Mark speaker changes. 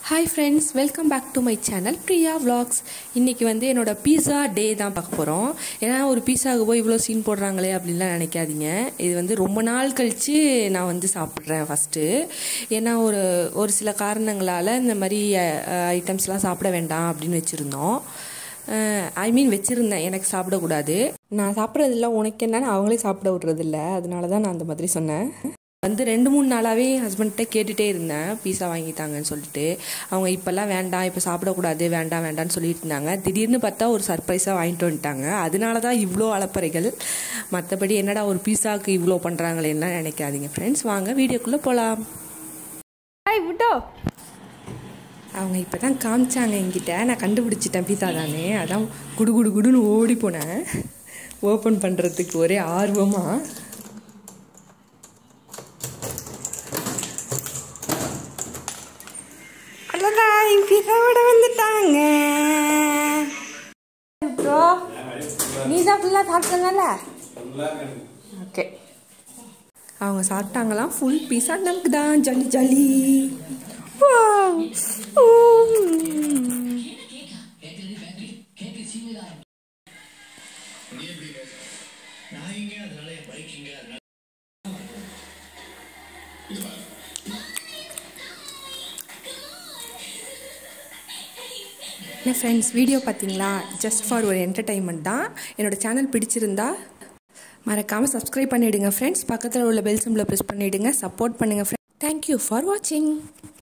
Speaker 1: Hi friends welcome back to my channel Priya vlogs இன்றைக்கி வந்து என்னோட பீஸா டே தான் பார்க்க போகிறோம் ஏன்னா ஒரு பீஸாவுக்கு போய் இவ்வளோ சீன் போடுறாங்களே அப்படின்லாம் நினைக்காதீங்க இது வந்து ரொம்ப நாள் கழித்து நான் வந்து சாப்பிட்றேன் ஃபஸ்ட்டு ஏன்னா ஒரு ஒரு சில காரணங்களால் இந்த மாதிரி ஐட்டம்ஸ்லாம் சாப்பிட வேண்டாம் அப்படின்னு வச்சுருந்தோம் ஐ மீன் வச்சுருந்தேன் எனக்கு சாப்பிடக்கூடாது நான் சாப்பிட்றதில்ல உனக்கு என்னன்னு அவங்களே சாப்பிட விட்றதில்ல அதனால தான் நான் அந்த மாதிரி சொன்னேன் வந்து ரெண்டு மூணு நாளாகவே என் ஹஸ்பண்ட்கிட்ட கேட்டுகிட்டே இருந்தேன் பீஸா வாங்கித்தாங்கன்னு சொல்லிட்டு அவங்க இப்போல்லாம் வேண்டாம் இப்போ சாப்பிடக்கூடாது வேண்டாம் வேண்டாம்னு சொல்லிட்டு இருந்தாங்க திடீர்னு பார்த்தா ஒரு சர்ப்ரைஸாக வாங்கிட்டு வந்துட்டாங்க அதனால தான் இவ்வளோ அலப்பறைகள் மற்றபடி என்னடா ஒரு பீஸாவுக்கு இவ்வளோ பண்ணுறாங்களேன்னா நினைக்காதீங்க ஃப்ரெண்ட்ஸ் வாங்க வீடியோக்குள்ளே போகலாம்
Speaker 2: ஹாய் விட்டோ
Speaker 1: அவங்க இப்போ தான் காமிச்சாங்க என்கிட்ட நான் கண்டுபிடிச்சிட்டேன் பீஸா தானே அதான் குடு குடு குடுன்னு ஓடி போனேன் ஓப்பன் பண்ணுறதுக்கு ஒரே ஆர்வமாக அடடா என் பீஸாவோட வந்துட்டாங்க ப்ரோ நீ தான் ஃபுல்லாக சாப்பிட்டனால ஓகே அவங்க சாப்பிட்டாங்களாம் ஃபுல் பீஸா நமக்கு தான் ஜாலி ஜாலி Wow. Mm. என்ன ஃப்ரெண்ட்ஸ் வீடியோ பார்த்தீங்களா ஜஸ்ட் ஃபார் ஒரு என்டர்டைன்மெண்ட் தான் என்னோடய சேனல் பிடிச்சிருந்தா மறக்காமல் சப்ஸ்கிரைப் பண்ணிவிடுங்க ஃப்ரெண்ட்ஸ் பக்கத்தில் உள்ள பெல் சிம்பிளை ப்ரெஸ் பண்ணிவிடுங்க சப்போர்ட் பண்ணுங்கள் ஃப்ரெண்ட்ஸ் தேங்க்யூ ஃபார் வாட்சிங்